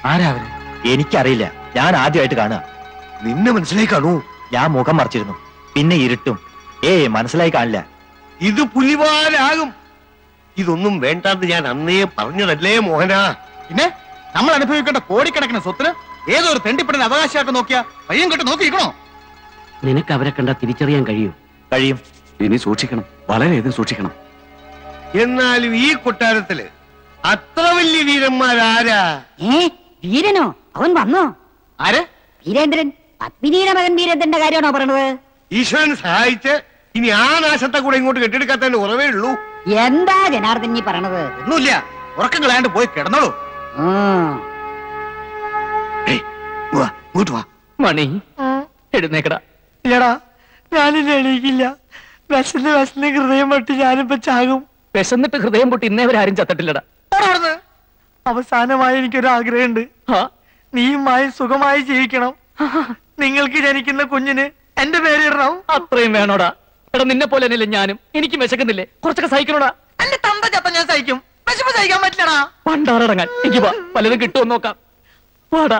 ആരാ അവര് എനിക്കറിയില്ല ഞാൻ ആദ്യമായിട്ട് കാണുക നിന്നെ മനസ്സിലായി കാണൂ ഞാൻ മുഖം മറിച്ചിരുന്നു പിന്നെ ഇരുട്ടും ഏയ് മനസ്സിലായി കാണില്ല ഇത് പുലിവാലാകും ഇതൊന്നും വേണ്ടാന്ന് ഞാൻ അന്നേ പറഞ്ഞതല്ലേ മോഹന പിന്നെ നമ്മൾ അനുഭവിക്കേണ്ട കോടിക്കണക്കിന് സ്വത്തിന് ഏതോ ഒരു തെണ്ടിപ്പെടന് അവകാശമാക്കി നോക്കിയാ പയ്യൻ കെട്ട് നോക്കിയിരിക്കണോ നിനക്ക് അവരെ കണ്ടാ തിരിച്ചറിയാൻ കഴിയും കഴിയും ഇനി സൂക്ഷിക്കണം വളരെയധികം സൂക്ഷിക്കണം എന്നാലും ഈ കൊട്ടാരത്തില് അത്ര വലിയ വീരന്മാരാരാ ഏ വീരനോ അവൻ വന്നോ ആര് വീരേന്ദ്രൻ പത്മിനിയുടെ മകൻ വീരേന്ദ്രന്റെ കാര്യമാണോ പറയണത് ഈശ്വരൻ സഹായിച്ച് ഇനി ആ നാശത്തെ കൂടെ ഇങ്ങോട്ട് കെട്ടിയെടുക്കാത്തതിന്റെ ഉറവേ ഉള്ളൂ എന്താ ജനാർദ്ദൻ ഈ പറയണത് ഒന്നുമില്ല ഉറക്കം കളയാണ്ട് പോയി കിടന്നോളൂ ഉം. വാ, ഇങ്ങോട്ട് വാ മണി എഴുന്നേക്കടാ ഇല്ലടാ ഞാനില്ല എണീക്കില്ല വിശന്ന് വിശന്ന് ഹൃദയം പൊട്ടി ഞാനിപ്പോ ചാകും വിശന്നിട്ട് ഹൃദയം പൊട്ടി ഇന്നേ വരെ ചത്തിട്ടില്ലടാ അവിടുന്ന് അവസാനമായി എനിക്കൊരു ആഗ്രഹമുണ്ട് ആ, നീയുമായി സുഖമായി ജീവിക്കണം നിങ്ങൾക്ക് ജനിക്കുന്ന കുഞ്ഞിന് എന്റെ പേരിടണം അത്രയും വേണോടാ എടാ നിന്നെ പോലെ തന്നെയല്ലേ ഞാനും എനിക്ക് വിശക്കുന്നില്ലേ കുറച്ചൊക്കെ സഹിക്കണോടാ എന്റെ തന്ത ചത്ത ഞാൻ സഹിക്കും വിശപ്പ് സഹിക്കാൻ പറ്റില്ലടാ പണ്ടാറടങ്ങാൻ എനിക്ക് വാ പലതും കിട്ടുമോ നോക്കാം വാടാ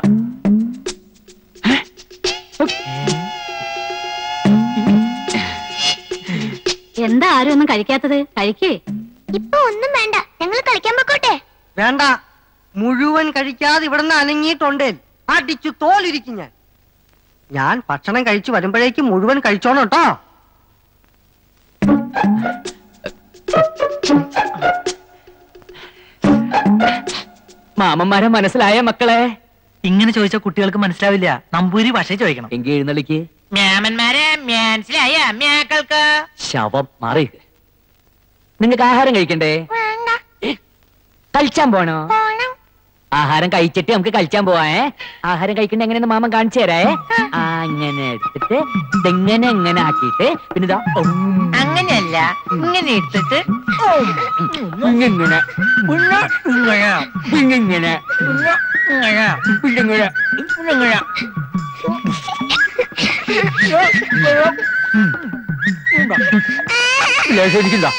എന്താ ആരും ഒന്നും കഴിക്കാത്തത് കഴിക്കേ ഇപ്പൊ ഒന്നും വേണ്ട ഞങ്ങൾ കളിക്കാൻ പൊക്കോട്ടെ വേണ്ട മുഴുവൻ കഴിക്കാതെ ഇവിടുന്ന് അനങ്ങിയിട്ടുണ്ടേ അടിച്ചു തോലിരിക്കും ഞാൻ ഞാൻ ഭക്ഷണം കഴിച്ചു വരുമ്പോഴേക്കും മുഴുവൻ കഴിച്ചോണം കേട്ടോ മാമന്മാരെ മനസ്സിലായ മക്കളെ ഇങ്ങനെ ചോദിച്ച കുട്ടികൾക്ക് മനസ്സിലാവില്ല നമ്പൂരി ഭാഷ ചോദിക്കണം എങ്കിൽ എഴുന്നള്ളിക്ക് മ്യാമന്മാരെ മനസ്സിലായ മ്യാക്കൾക്ക് ശവം മാറി നിങ്ങൾക്ക് ആഹാരം കഴിക്കണ്ടേ വേണ്ട കഴിച്ചാൻ പോണോ പോണം ആഹാരം കഴിച്ചിട്ട് നമുക്ക് കഴിച്ചാൻ പോവാേ ആഹാരം കഴിക്കണ്ട എങ്ങനെയെന്ന് മാമൻ കാണിച്ചു തരാേ ആ അങ്ങനെ എടുത്തിട്ട് ഇതെങ്ങനെ എങ്ങനെ ആക്കിയിട്ട് പിന്നെ ഇതാ ഉം, അങ്ങനെയല്ല ഇങ്ങനെ എടുത്തിട്ട് ഇങ്ങനെ പിന്നെ ഇങ്ങനെ പിന്നെ ഇങ്ങനെ ഇങ്ങനെ പിന്നെ ഇങ്ങനെ ഇങ്ങനെ ലേശം എനിക്കിതാ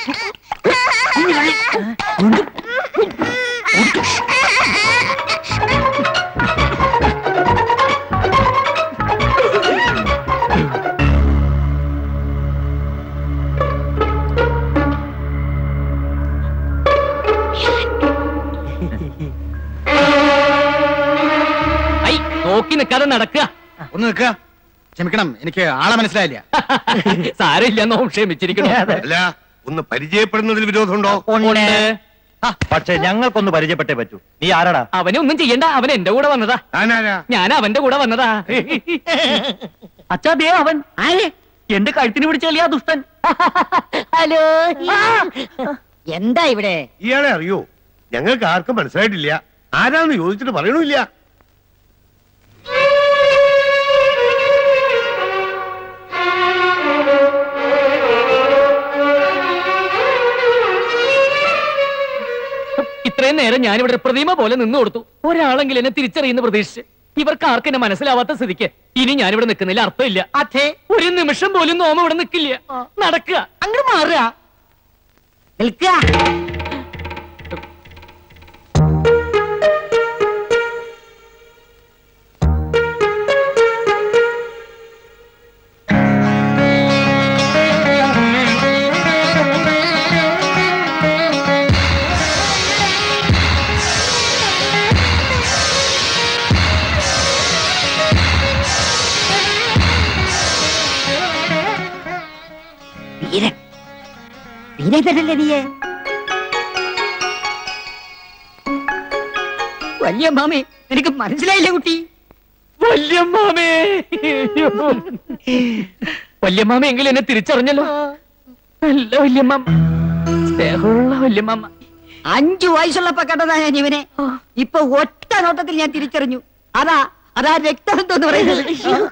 ഐ നോക്കി നിൽക്കാതെ നടക്കുക ഒന്ന് നിൽക്കുക ക്ഷമിക്കണം എനിക്ക് ആളെ മനസ്സിലായില്ല സാരമില്ല എന്നോ ക്ഷമിച്ചിരിക്കണോ അല്ല ഒന്ന് പരിചയപ്പെടുന്നതിൽ വിരോധമുണ്ടോ ഉണ്ട് പക്ഷെ ഞങ്ങൾക്കൊന്ന് പരിചയപ്പെട്ടേ പറ്റൂ നീ ആരാടാ അവനെ ഒന്നും ചെയ്യണ്ട അവൻ എന്റെ കൂടെ വന്നതാ താനാരാ ഞാൻ അവന്റെ കൂടെ വന്നതാ അച്ഛാ ദേ അവൻ ആര് എന്റെ കഴുത്തിന് പിടിച്ചല്ലേ ആ ദുഷ്ടൻ ഹലോ എന്താ ഇവിടെ ഇയാളെ അറിയോ ഞങ്ങൾക്ക് ആർക്കും മനസ്സിലായിട്ടില്ല ആരാന്ന് ചോദിച്ചിട്ട് പറയണില്ല ഇത്രയും നേരം ഞാൻ ഇവിടെ പ്രതിമ പോലെ നിന്നു കൊടുത്തു ഒരാളെങ്കിലും എന്നെ തിരിച്ചറിയുന്ന പ്രതീക്ഷിച്ച് ഇവർക്ക് ആർക്കും എന്നെ മനസ്സിലാവാത്ത സ്ഥിതിക്ക് ഇനി ഞാൻ ഇവിടെ നിൽക്കുന്നില്ല അർത്ഥമില്ല അതെ ഒരു നിമിഷം പോലും നോമ ഇവിടെ നിൽക്കില്ല നടക്കുക അങ്ങോട്ട് മാറുക നിൽക്കുക വീരൻ വീരേന്ദ്രനല്ലേ നീയെ വലിയ മാമി എനിക്ക് മനസ്സിലായില്ലേ കുട്ടി വല്യമ്മാമേ വല്യമ്മാമ എങ്കിലും എന്നെ തിരിച്ചറിഞ്ഞല്ലോ നല്ല വല്യമ്മാമ സ്നേഹമുള്ള വല്യമ്മാമ അഞ്ചു വയസ്സുള്ളപ്പോ കണ്ടതാ ഞാൻ ഇവനെ ഇപ്പൊ ഒറ്റ നോട്ടത്തിൽ ഞാൻ തിരിച്ചറിഞ്ഞു അതാ അതാ രക്തബന്ധം എന്ന് പറയുന്നത്